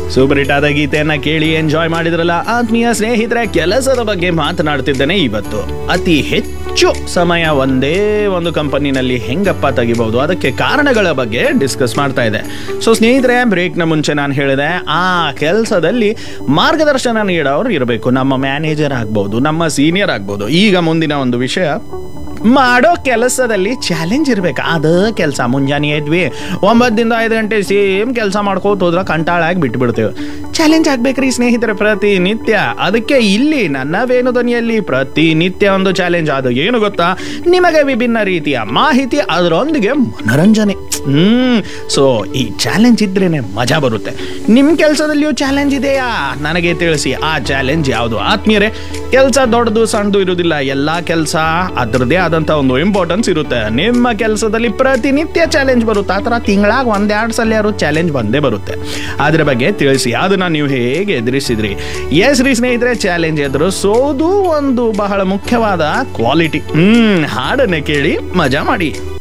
super hit ಆದ ಗೀತೆಯನ್ನ ಕೇಳಿ ಎಂಜಾಯ್ ಮಾಡಿದ್ರಲ್ಲ ಆತ್ಮೀಯ ಸ್ನೇಹಿತರೆ ಕೆಲಸದ ಬಗ್ಗೆ ಮಾತನಾಡ್ತಿದ್ದೇನೆ ಇವತ್ತು ಅತಿ ಹೆಚ್ಚು ಸಮಯ ಒಂದೇ ಒಂದು ಕಂಪನಿನಲ್ಲಿ ಹೆಂಗಪ್ಪ ತೆಗಿಬಹುದು ಅದಕ್ಕೆ ಕಾರಣಗಳ ಬಗ್ಗೆ ಡಿಸ್ಕಸ್ ಮಾಡ್ತಾ ಇದೆ ಸೊ ಸ್ನೇಹಿತರೆ ಬ್ರೇಕ್ನ ಮುಂಚೆ ನಾನು ಹೇಳಿದೆ ಆ ಕೆಲಸದಲ್ಲಿ ಮಾರ್ಗದರ್ಶನ ನೀಡೋರು ಇರಬೇಕು ನಮ್ಮ ಮ್ಯಾನೇಜರ್ ಆಗ್ಬೋದು ನಮ್ಮ ಸೀನಿಯರ್ ಆಗ್ಬೋದು ಈಗ ಮುಂದಿನ ಒಂದು ವಿಷಯ ಮಾಡೋ ಕೆಲಸದಲ್ಲಿ ಚಾಲೆಂಜ್ ಇರ್ಬೇಕು ಅದ ಕೆಲಸ ಮುಂಜಾನೆ ಎದ್ವಿ ಒಂಬತ್ತರಿಂದ ಐದು ಗಂಟೆ ಸೇಮ್ ಕೆಲಸ ಮಾಡ್ಕೋತ ಹೋದ್ರೆ ಕಂಟಾಳಾಗಿ ಬಿಟ್ಬಿಡ್ತೇವೆ ಚಾಲೆಂಜ್ ಆಗ್ಬೇಕ್ರಿ ಸ್ನೇಹಿತರೆ ಪ್ರತಿನಿತ್ಯ ಅದಕ್ಕೆ ಇಲ್ಲಿ ನನ್ನ ವೇಣುಧ್ವನಿಯಲ್ಲಿ ಪ್ರತಿನಿತ್ಯ ಒಂದು ಚಾಲೆಂಜ್ ಅದು ಏನು ಗೊತ್ತಾ ನಿಮಗೆ ವಿಭಿನ್ನ ರೀತಿಯ ಮಾಹಿತಿ ಅದರೊಂದಿಗೆ ಮನರಂಜನೆ ಹ್ಮ್ ಸೊ ಈ ಚಾಲೆಂಜ್ ಇದ್ರೇನೆ ಮಜಾ ಬರುತ್ತೆ ನಿಮ್ಮ ಕೆಲಸದಲ್ಲಿಯೂ ಚಾಲೆಂಜ್ ಇದೆಯಾ ನನಗೆ ತಿಳಿಸಿ ಆ ಚಾಲೆಂಜ್ ಯಾವುದು ಆತ್ಮೀಯರೇ ಕೆಲಸ ದೊಡ್ಡದು ಸಣ್ಣದು ಇರುವುದಿಲ್ಲ ಎಲ್ಲ ಕೆಲಸ ಅದರದೇ ಆದಂಥ ಒಂದು ಇಂಪಾರ್ಟೆನ್ಸ್ ಇರುತ್ತೆ ನಿಮ್ಮ ಕೆಲಸದಲ್ಲಿ ಪ್ರತಿನಿತ್ಯ ಚಾಲೆಂಜ್ ಬರುತ್ತೆ ಆ ಥರ ತಿಂಗಳಾಗ ಒಂದೆರಡು ಸಲ ಯಾರು ಚಾಲೆಂಜ್ ಬಂದೇ ಬರುತ್ತೆ ಅದ್ರ ಬಗ್ಗೆ ತಿಳಿಸಿ ಅದನ್ನ ನೀವು ಹೇಗೆ ಎದುರಿಸಿದ್ರಿ ಎಸ್ ರೀ ಸ್ನೇಹಿತರೆ ಚಾಲೆಂಜ್ ಎದುರಿಸೋದು ಒಂದು ಬಹಳ ಮುಖ್ಯವಾದ ಕ್ವಾಲಿಟಿ ಹ್ಮ್ ಹಾಡನ್ನ ಕೇಳಿ ಮಜಾ ಮಾಡಿ